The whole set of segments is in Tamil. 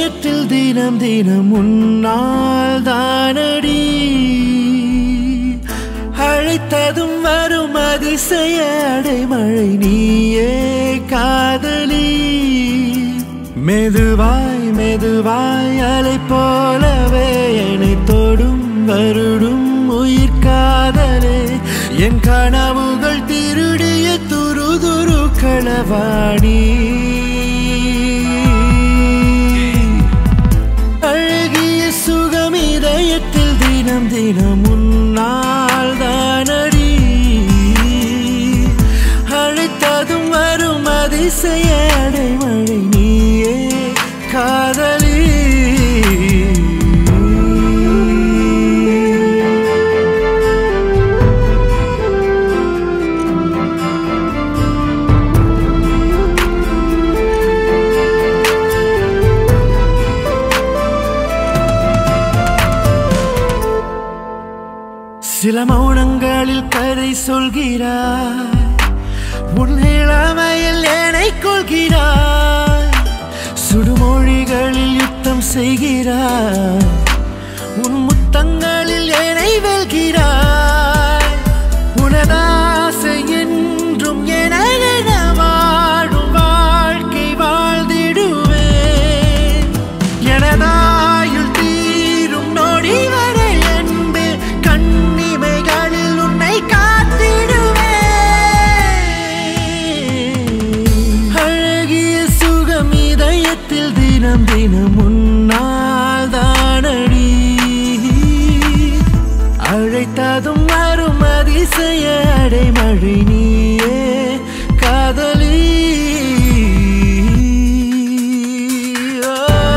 இதயத்தில் தினம் தினம் உன்னால் தானடி அழைத்ததும் வரும் அதிசய அடைமழை நீயே காதலி மெதுவாய் மெதுவாய் அலை போலவே என்னை தொடும் வருடும் உயிர் காதலே என் கனவுகள் திருடிய துரு துரு களவாணி அழகிய சுகம் இதயத்தில் தினம் தினம் உன்னால் தானடி அழைத்ததும் வரும் அதிசய அடைமழை நீயே காதலி சில மௌனங்களில் கதை சொல்கிறாய் உன் இளமையில் என்னை கொள்கிறாய் சுடுமொழிகளில் யுத்தம் செய்கிறாய் உன் முத்தங்களில் என்னை வெல்கிறாய் உனதாசை என்றும் என வாழும் வாழ்க்கை வாழ்ந்திடுவேன் எனதாயுள் தீரும் நொடி வரை அன்பு கண்ணிமைகளில் உன்னை காத்திடுவேன் அழகிய சுகம் இதயத்தில் தினம் தினம் உன்னால் தானடி அழைத்ததும் வரும் அதிசய அடைமழை நீயே காதலி ஓ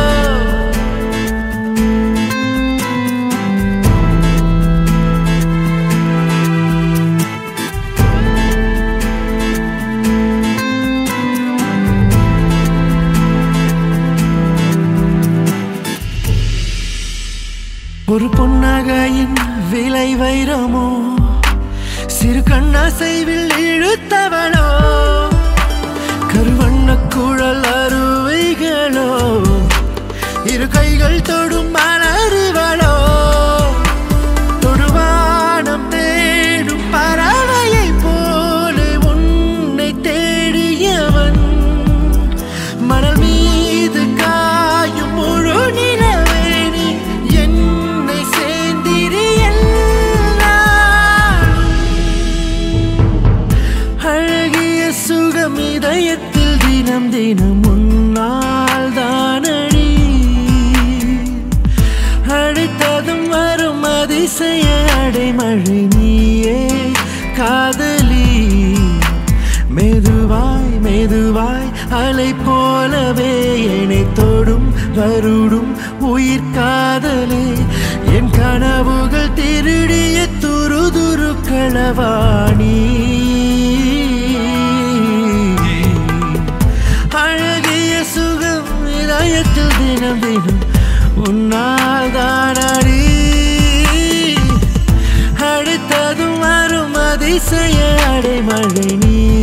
ஒரு பொன்னகையின் விலை வைரமோ சிறு கண்ணசைவில் இழுத்தவளோ கருவண்ண குழல் அருவிகளோ இரு கைகள் தொடும் மலருவளோ தொடுவானம் தேடும் பறவையை போல உன்னை தேடியவன் மணல் மீது காயும் முழு நிலவேணி என்னை சேர்ந்திரியெல்லாம் அழகிய சுகம் இதயத்தில் தினம் தினம் உன்னால் தானடி அழைத்ததும் வரும் அதிசய அடைமழை நீயே காதலி மெதுவாய் மெதுவாய் அலை போலவே என்னை தொடும் வருடும் உயிர் காதலே என் கனவுகள் திருடிய துரு துரு களவாணி அழகிய சுகம் இதயத்தில் தினம் தினம் உன்னால் தானடி அடுத்ததும் வரும் அதிசய அடைமழை நீ